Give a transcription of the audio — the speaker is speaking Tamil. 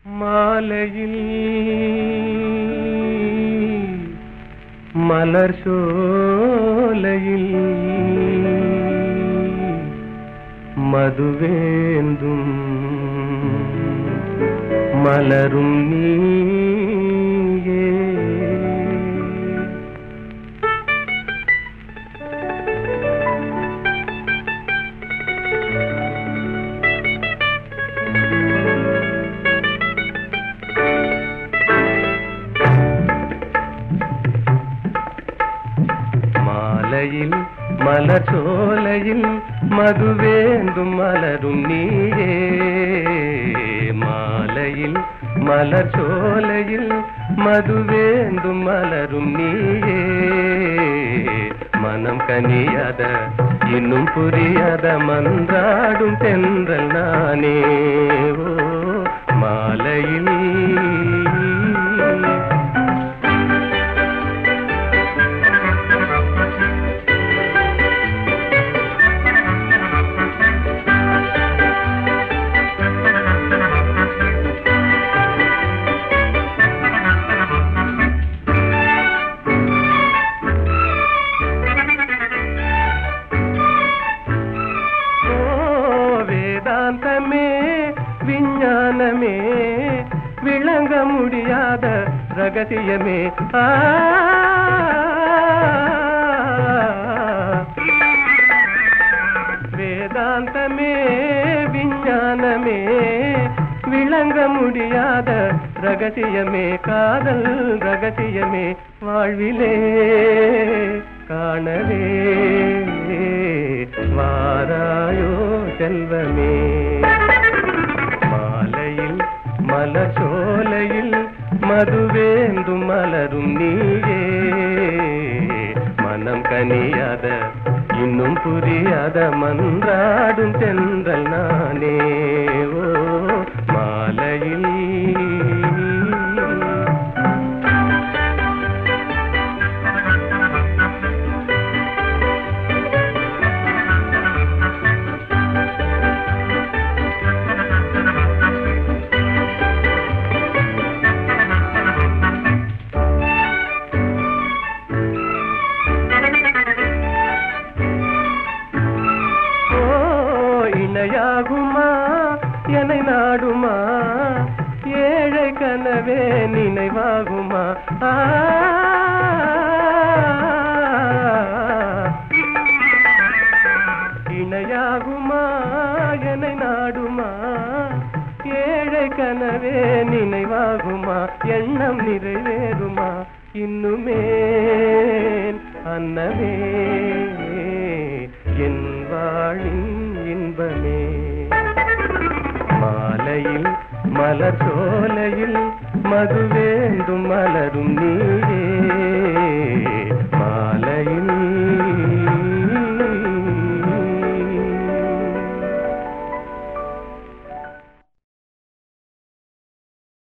மாலையில் மலர் சோலையில் மதுவேந்தும் மலரும் நீயே மாலையில் மலர் சோலையில் மதுவேந்தும் மலரும் நீயே மாலையில் மலர் சோலையில் மதுவேந்தும் மலரும் நீயே மனம் கனியாத இன்னும் புரியாத மன்றாடும் தென்றல் நானே ஓ மாலையில் ஓ வேதாந்தமே விஞ்ஞானமே விளங்க முடியாத ரகசியமே ஆ வேதாந்தமே விஞ்ஞானமே விளங்க முடியாத ரகசியமே காதல் ரகசியமே வாழ்விலே காணவே வாராயோ செல்வமே மாலையில் மலர் சோலையில் மதுவேந்தும் மலரும் நீயே மனம் கனியாத இன்னும் புரியாத மன்றாடும் தென்றல் நானே ஓ மாலையில் ஓ இணையாகுமா என்னை நாடுமா ஏழை கனவே நினைவாகுமா ஆ. இணையாகுமா என்னை நாடுமா ஏழை கனவே நினைவாகுமா எண்ணம் நிறைவேறுமா இன்னுமே அன்னமே என் வாழின் இன்பமே மாலையில் மலர் சோலையில் மதுவேந்தும் மலரும் நீயே